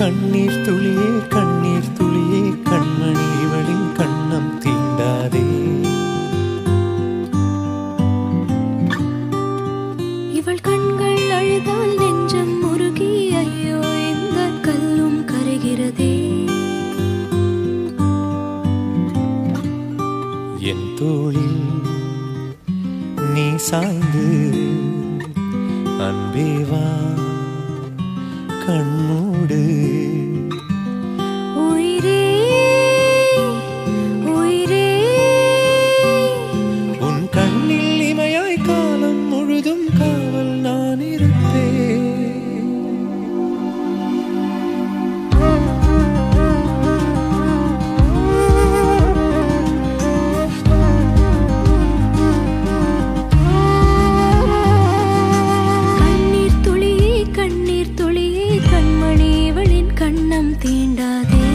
கண்ணீர் துளியே கண்ணீர் துளியே கண்மணி இவளின் கண்ணம் தீண்டாதே இவள் கண்கள் அழுதால் நெஞ்சம் முருகி ஐயோ எங்க கல்லும் கரைகிறதே என் தோளில் நீ சாய்ந்து அன்பே வா கண்மூடு உயிரே உயிரே உன் கண்ணில் இமையாய் காலம் முழுதும் காவல் நான் இருப்பேன் கண்ணீர் துளியே கண்ணீர் துளியே கண்மணி இவளின் கண்ணம் தீண்டாதே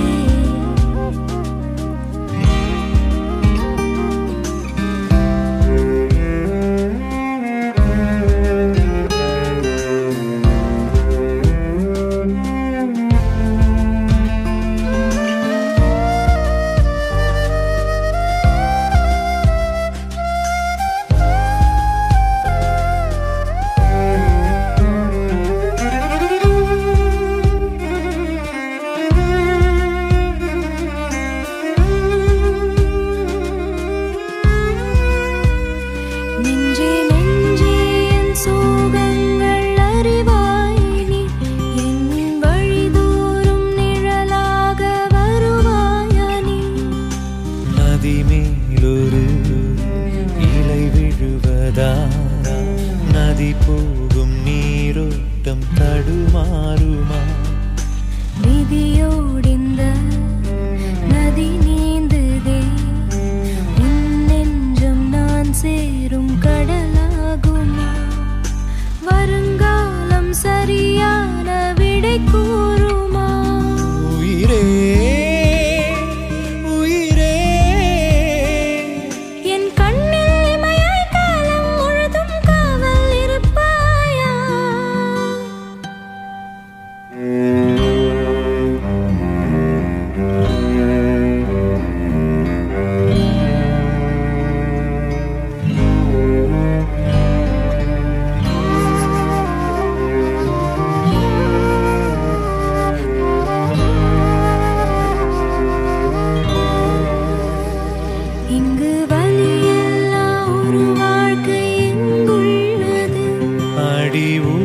நெஞ்சே நெஞ்சே என் சோகங்கள் அறிவாய் நீ என் வழிதோறும் நிழலாக வருவாயா நீ நதி மேலொரு இலை விழுவதா நதி போகும் நீரோட்டம் தடுமாறுமா விதியோடிந்த நதி நீந்துதே உன் நெஞ்சம் நான் சேரும் கடலாகுமா வருங்காலம் சரியான விடை கூறுமா உயிரே உயிரே என் கண்ணில் இமையாய் காலம் முழுதும் காவல் இருப்பாயா இங்கு வலியெல்லாம் ஒரு வாழ்க்கை எங்குள்ளது அடி